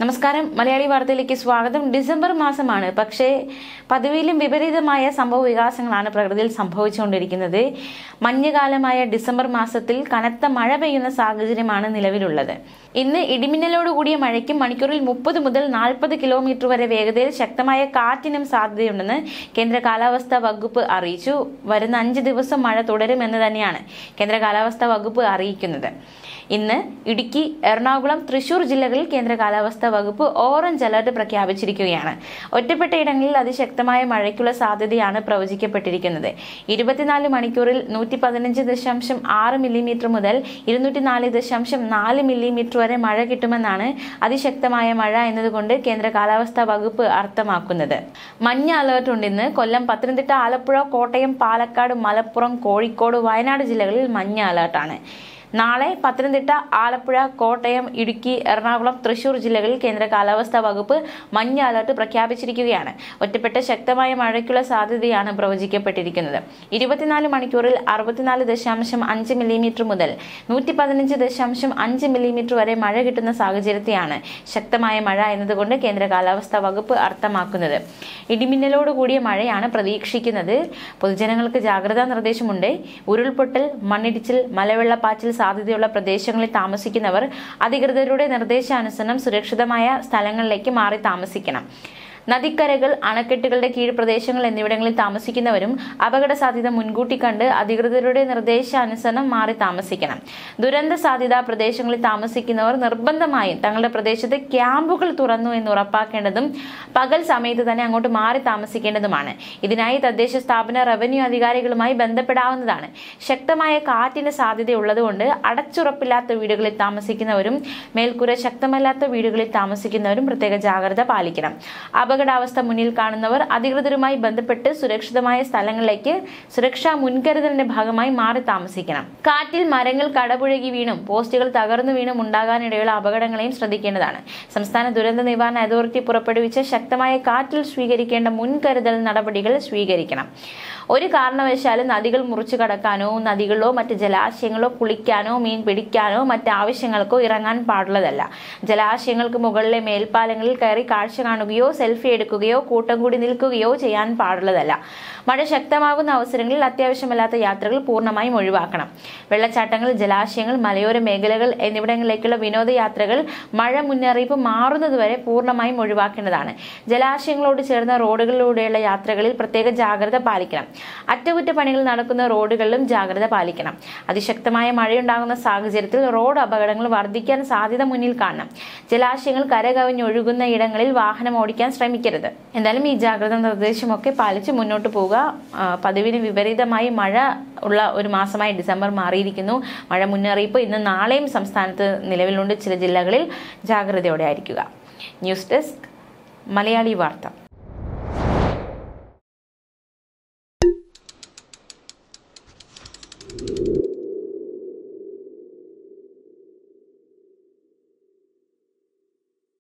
നമസ്കാരം മലയാളി വാർത്തയിലേക്ക് സ്വാഗതം ഡിസംബർ മാസമാണ് പക്ഷേ പതിവിലും വിപരീതമായ സംഭവ വികാസങ്ങളാണ് പ്രകൃതിയിൽ സംഭവിച്ചുകൊണ്ടിരിക്കുന്നത് മഞ്ഞുകാലമായ ഡിസംബർ മാസത്തിൽ കനത്ത മഴ പെയ്യുന്ന സാഹചര്യമാണ് നിലവിലുള്ളത് ഇന്ന് ഇടിമിന്നലോടുകൂടിയ മഴയ്ക്കും മണിക്കൂറിൽ മുപ്പത് മുതൽ നാൽപ്പത് കിലോമീറ്റർ വരെ വേഗതയിൽ ശക്തമായ കാറ്റിനും സാധ്യതയുണ്ടെന്ന് കേന്ദ്ര കാലാവസ്ഥാ വകുപ്പ് അറിയിച്ചു വരുന്ന അഞ്ച് ദിവസം മഴ തുടരുമെന്ന് തന്നെയാണ് കേന്ദ്ര കാലാവസ്ഥാ വകുപ്പ് അറിയിക്കുന്നത് ഇന്ന് ഇടുക്കി എറണാകുളം തൃശൂർ ജില്ലകളിൽ കേന്ദ്ര കാലാവസ്ഥാ വകുപ്പ് ഓറഞ്ച് അലർട്ട് പ്രഖ്യാപിച്ചിരിക്കുകയാണ് ഒറ്റപ്പെട്ട ഇടങ്ങളിൽ അതിശക്തമായ മഴയ്ക്കുള്ള സാധ്യതയാണ് പ്രവചിക്കപ്പെട്ടിരിക്കുന്നത് ഇരുപത്തിനാല് മണിക്കൂറിൽ നൂറ്റി പതിനഞ്ച് ദശാംശം ആറ് മില്ലിമീറ്റർ മുതൽ ഇരുന്നൂറ്റി നാല് ദശാംശം നാല് മില്ലിമീറ്റർ വരെ മഴ കിട്ടുമെന്നാണ് അതിശക്തമായ മഴ എന്നതുകൊണ്ട് കേന്ദ്ര കാലാവസ്ഥാ വകുപ്പ് അർത്ഥമാക്കുന്നത് മഞ്ഞ അലർട്ട് ഉണ്ട് ഇന്ന് കൊല്ലം പത്തനംതിട്ട ആലപ്പുഴ കോട്ടയം പാലക്കാട് മലപ്പുറം കോഴിക്കോട് വയനാട് ജില്ലകളിൽ മഞ്ഞ അലർട്ടാണ് നാളെ പത്തനംതിട്ട ആലപ്പുഴ കോട്ടയം ഇടുക്കി എറണാകുളം തൃശൂർ ജില്ലകളിൽ കേന്ദ്ര കാലാവസ്ഥാ വകുപ്പ് മഞ്ഞ അലർട്ട് പ്രഖ്യാപിച്ചിരിക്കുകയാണ് ഒറ്റപ്പെട്ട ശക്തമായ മഴയ്ക്കുള്ള സാധ്യതയാണ് പ്രവചിക്കപ്പെട്ടിരിക്കുന്നത് ഇരുപത്തിനാല് മണിക്കൂറിൽ അറുപത്തിനാല് ദശാംശം അഞ്ച് മില്ലിമീറ്റർ മുതൽ നൂറ്റി പതിനഞ്ച് ദശാംശം അഞ്ച് മില്ലിമീറ്റർ വരെ മഴ കിട്ടുന്ന സാഹചര്യത്തെയാണ് ശക്തമായ മഴ എന്നതുകൊണ്ട് കേന്ദ്ര കാലാവസ്ഥാ വകുപ്പ് അർത്ഥമാക്കുന്നത് ഇടിമിന്നലോട് കൂടിയ മഴയാണ് പ്രതീക്ഷിക്കുന്നത് പൊതുജനങ്ങൾക്ക് ജാഗ്രതാ നിർദ്ദേശമുണ്ട് ഉരുൾപൊട്ടൽ മണ്ണിടിച്ചിൽ മലവെള്ളപ്പാച്ചിൽ സാധ്യതയുള്ള പ്രദേശങ്ങളിൽ താമസിക്കുന്നവർ അധികൃതരുടെ നിർദ്ദേശാനുസരണം സുരക്ഷിതമായ സ്ഥലങ്ങളിലേക്ക് മാറി താമസിക്കണം നദിക്കരകൾ അണക്കെട്ടുകളുടെ കീഴ്പ്രദേശങ്ങൾ എന്നിവിടങ്ങളിൽ താമസിക്കുന്നവരും അപകട സാധ്യത മുൻകൂട്ടി കണ്ട് അധികൃതരുടെ നിർദ്ദേശാനുസരണം മാറി താമസിക്കണം ദുരന്ത സാധ്യതാ പ്രദേശങ്ങളിൽ താമസിക്കുന്നവർ നിർബന്ധമായും തങ്ങളുടെ പ്രദേശത്ത് ക്യാമ്പുകൾ തുറന്നു എന്ന് ഉറപ്പാക്കേണ്ടതും പകൽ സമയത്ത് തന്നെ അങ്ങോട്ട് മാറി താമസിക്കേണ്ടതുമാണ് ഇതിനായി തദ്ദേശ സ്ഥാപന റവന്യൂ അധികാരികളുമായി ബന്ധപ്പെടാവുന്നതാണ് ശക്തമായ കാറ്റിന് സാധ്യതയുള്ളതുകൊണ്ട് അടച്ചുറപ്പില്ലാത്ത വീടുകളിൽ താമസിക്കുന്നവരും മേൽക്കൂര ശക്തമല്ലാത്ത വീടുകളിൽ താമസിക്കുന്നവരും പ്രത്യേക ജാഗ്രത പാലിക്കണം അപകടാവസ്ഥ മുന്നിൽ കാണുന്നവർ അധികൃതരുമായി ബന്ധപ്പെട്ട് സുരക്ഷിതമായ സ്ഥലങ്ങളിലേക്ക് സുരക്ഷാ മുൻകരുതലിന്റെ ഭാഗമായി മാറി താമസിക്കണം കാറ്റിൽ മരങ്ങൾ കടപുഴകി വീണും പോസ്റ്റുകൾ തകർന്നു വീണും ഉണ്ടാകാനിടയുള്ള അപകടങ്ങളെയും ശ്രദ്ധിക്കേണ്ടതാണ് സംസ്ഥാന ദുരന്ത നിവാരണ അതോറിറ്റി പുറപ്പെടുവിച്ച ശക്തമായ കാറ്റിൽ സ്വീകരിക്കേണ്ട മുൻകരുതൽ നടപടികൾ സ്വീകരിക്കണം ഒരു കാരണവശാലും നദികൾ മുറിച്ചു കടക്കാനോ നദികളിലോ മറ്റ് ജലാശയങ്ങളോ കുളിക്കാനോ മീൻ പിടിക്കാനോ മറ്റ് ആവശ്യങ്ങൾക്കോ ഇറങ്ങാൻ പാടുള്ളതല്ല ജലാശയങ്ങൾക്ക് മുകളിലെ മേൽപ്പാലങ്ങളിൽ കയറി കാഴ്ച കാണുകയോ സെൽഫി എടുക്കുകയോ കൂട്ടം കൂടി നിൽക്കുകയോ ചെയ്യാൻ പാടുള്ളതല്ല മഴ ശക്തമാകുന്ന അവസരങ്ങളിൽ അത്യാവശ്യമല്ലാത്ത യാത്രകൾ പൂർണ്ണമായും ഒഴിവാക്കണം വെള്ളച്ചാട്ടങ്ങൾ ജലാശയങ്ങൾ മലയോര മേഖലകൾ എന്നിവിടങ്ങളിലേക്കുള്ള വിനോദയാത്രകൾ മഴ മുന്നറിയിപ്പ് മാറുന്നതുവരെ പൂർണ്ണമായും ഒഴിവാക്കേണ്ടതാണ് ജലാശയങ്ങളോട് ചേർന്ന റോഡുകളിലൂടെയുള്ള യാത്രകളിൽ പ്രത്യേക ജാഗ്രത പാലിക്കണം അറ്റകുറ്റപ്പണികൾ നടക്കുന്ന റോഡുകളിലും ജാഗ്രത പാലിക്കണം അതിശക്തമായ മഴയുണ്ടാകുന്ന സാഹചര്യത്തിൽ റോഡ് അപകടങ്ങൾ വർദ്ധിക്കാൻ സാധ്യത മുന്നിൽ കാണണം ജലാശയങ്ങൾ കരകവിഞ്ഞൊഴുകുന്ന ഇടങ്ങളിൽ വാഹനം ഓടിക്കാൻ ശ്രമിക്കരുത് എന്തായാലും ഈ ജാഗ്രതാ നിർദ്ദേശമൊക്കെ പാലിച്ച് മുന്നോട്ട് പോവുക ആ, പതിവിന് വിപരീതമായി മഴ ഉള്ള ഒരു മാസമായി ഡിസംബർ മാറിയിരിക്കുന്നു മഴ മുന്നറിയിപ്പ് ഇന്ന് നാളെയും സംസ്ഥാനത്ത് നിലവിലുണ്ട് ചില ജില്ലകളിൽ ജാഗ്രതയോടെ ആയിരിക്കുക ന്യൂസ് ഡെസ്ക് മലയാളി വാർത്ത